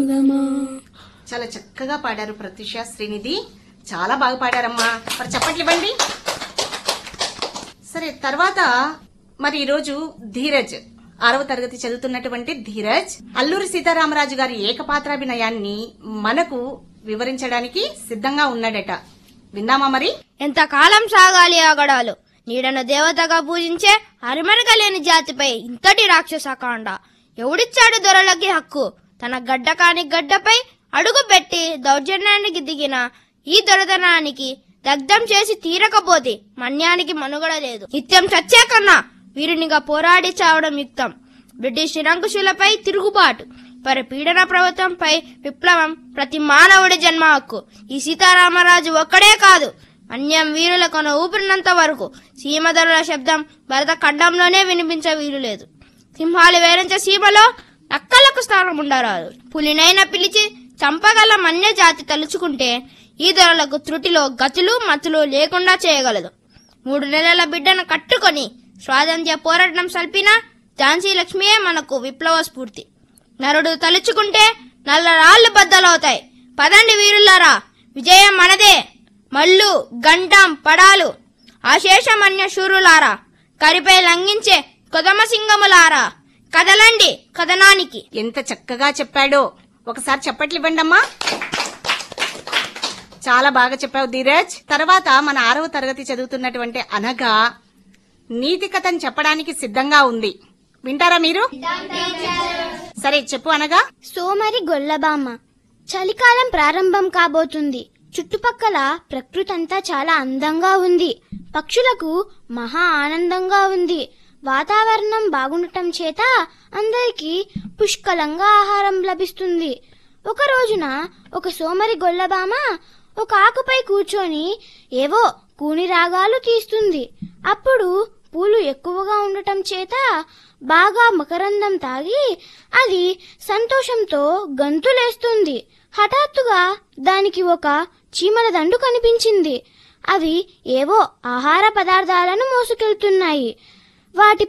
చాలా చక్కగా పాడారు ప్రత్యూష శ్రీనిధి చాలా బాగా పాడారమ్మా మరి చప్పట్లు ఇవ్వండి సరే తర్వాత మరి ఈరోజు ధీరజ్ ఆరవ తరగతి చదువుతున్నటువంటి ధీరజ్ అల్లూరి సీతారామరాజు గారి ఏకపాత్రాభినయాన్ని మనకు వివరించడానికి సిద్ధంగా ఉన్నాడట విందామా మరి ఎంతకాలం సాగాలి ఆ గొడవలు నీడను దేవతగా పూజించే అరిమరగలేని జాతిపై ఇంతటి రాక్షసకాండ ఎవడిచ్చాడు దొరలకి హక్కు తన గడ్డ కాని గడ్డపై అడుగు పెట్టి దౌర్జన్యానికి దిగిన ఈ దొరతనానికి దగ్ధం చేసి తీరకపోతే మన్యానికి మనుగడ లేదు నిత్యం చచ్చే కన్నా వీరునిగా పోరాడి చావడం యుక్తం బ్రిటిష్ నిరంకుశులపై తిరుగుబాటు పరపీడన ప్రభుత్వంపై విప్లవం ప్రతి మానవుడి జన్మ హక్కు ఈ సీతారామరాజు ఒక్కడే కాదు అన్యం వీరుల కొన ఊపిరినంత వరకు సీమధరుల శబ్దం భరత ఖండంలోనే వినిపించే వీలు లేదు సింహాలు వేరించే సీమలో నక్కలకు స్థానం ఉండరాదు పులినైనా పిలిచి చంపగల మన్య జాతి తలుచుకుంటే ఈ దొరలకు త్రుటిలో గతులు మతులు లేకుండా చేయగలదు మూడు నెలల బిడ్డను కట్టుకొని స్వాతంత్ర్య పోరాటం సల్పిన ఝాన్సీ లక్ష్మియే మనకు విప్లవ స్ఫూర్తి నరుడు తలుచుకుంటే నల్ల రాళ్లు బద్దలవుతాయి పదండి వీరులారా విజయం మనదే మల్లు గంటం పడాలు ఆశేషమన్య శూరులారా కరిపై లంఘించే కొదమ సింగములారా కదలండి కథనానికి ఎంత చక్కగా చెప్పాడో ఒకసారి చప్పట్లు ఇవ్వండి అమ్మా చాలా బాగా చెప్పావు ధీరజ్ తర్వాత మన ఆరవ తరగతి చదువుతున్నటువంటి అనగా నీతి కథను చెప్పడానికి సిద్ధంగా ఉంది వింటారా మీరు సరే చెప్పు అనగా సోమరి గొల్లబామ్మ చలికాలం ప్రారంభం కాబోతుంది చుట్టుపక్కల ప్రకృతి అంతా చాలా అందంగా ఉంది పక్షులకు మహా ఆనందంగా ఉంది వాతావరణం బాగుండటం చేత అందరికీ పుష్కలంగా ఆహారం లభిస్తుంది ఒక రోజున ఒక సోమరి గొల్లబామ ఒక ఆకుపై కూర్చొని ఏవో కూని రాగాలు తీస్తుంది అప్పుడు పూలు ఎక్కువగా ఉండటం చేత బాగా మకరందం తాగి అది సంతోషంతో గంతులేస్తుంది హఠాత్తుగా దానికి ఒక చీమల దండు కనిపించింది అవి ఏవో ఆహార పదార్థాలను మోసుకెళ్తున్నాయి వాటి